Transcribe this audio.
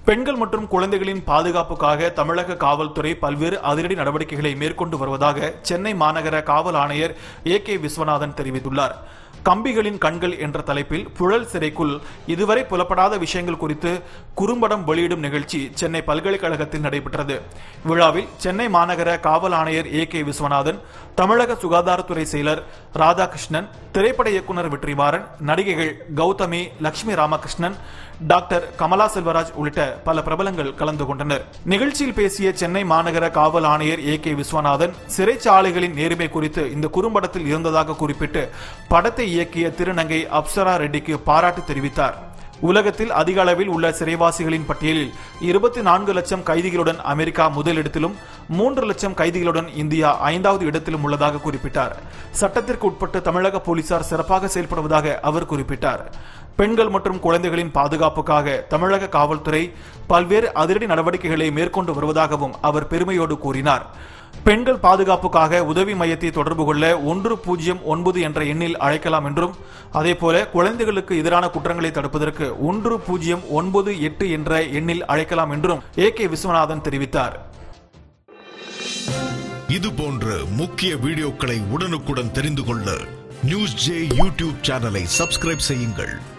பெண்கள் மற்றும் குழந்தைகளின் பாதுகாப்புக்காக தமிழக காவல்துறை பல்வேறு அதிரடி நடவடிக்கைகளை மேற்கொண்டு வருவதாக சென்னை மாநகர காவல் ஆணையர் ஏ கே விஸ்வநாதன் தெரிவித்துள்ளார் கம்பிகளின் கண்கள் என்ற தலைப்பில் புழல் சிறைக்குள் இதுவரை புலப்படாத விஷயங்கள் குறித்து குறும்படம் வெளியிடும் நிகழ்ச்சி சென்னை பல்கலைக்கழகத்தில் நடைபெற்றது விழாவில் சென்னை மாநகர காவல் ஆணையர் ஏ கே விஸ்வநாதன் தமிழக சுகாதாரத்துறை செயலர் ராதாகிருஷ்ணன் திரைப்பட இயக்குனர் வெற்றிமாறன் நடிகைகள் கௌதமி லட்சுமி ராமகிருஷ்ணன் டாக்டர் கமலா செல்வராஜ் உள்ளிட்ட பல பிரபலங்கள் கலந்து கொண்டனர் நிகழ்ச்சியில் பேசிய சென்னை மாநகர காவல் ஆணையர் ஏ கே விஸ்வநாதன் சிறைச்சாலைகளின் நேர்மை குறித்து இந்த குறும்படத்தில் இருந்ததாக குறிப்பிட்டு படத்தை இயக்கிய திருநங்கை அப்சரா ரெட்டிக்கு பாராட்டு தெரிவித்தார் உலகத்தில் அதிக அளவில் உள்ள சிறைவாசிகளின் பட்டியலில் இருபத்தி நான்கு லட்சம் கைதிகளுடன் அமெரிக்கா முதலிடத்திலும் மூன்று லட்சம் கைதிகளுடன் இந்தியா ஐந்தாவது இடத்திலும் உள்ளதாக குறிப்பிட்டார் சட்டத்திற்கு உட்பட்டு தமிழக போலீசார் சிறப்பாக செயல்படுவதாக அவர் குறிப்பிட்டார் பெண்கள் மற்றும் குழந்தைகளின் பாதுகாப்புக்காக தமிழக காவல்துறை பல்வேறு அதிரடி நடவடிக்கைகளை மேற்கொண்டு வருவதாகவும் அவர் பெருமையோடு கூறினார் பெண்கள் பாதுகாப்புக்காக உதவி மையத்தை தொடர்பு கொள்ள ஒன்று பூஜ்ஜியம் ஒன்பது என்ற எண்ணில் அழைக்கலாம் என்றும் அதேபோல குழந்தைகளுக்கு எதிரான குற்றங்களை தடுப்பதற்கு ஒன்று பூஜ்ஜியம் ஒன்பது எட்டு என்ற எண்ணில் அழைக்கலாம் என்றும் ஏ கே விஸ்வநாதன் தெரிவித்தார் இது போன்ற முக்கிய வீடியோக்களை உடனுக்குடன் தெரிந்து கொள்ள நியூஸ் ஜே யூடியூப் சேனலை சப்ஸ்கிரைப் செய்யுங்கள்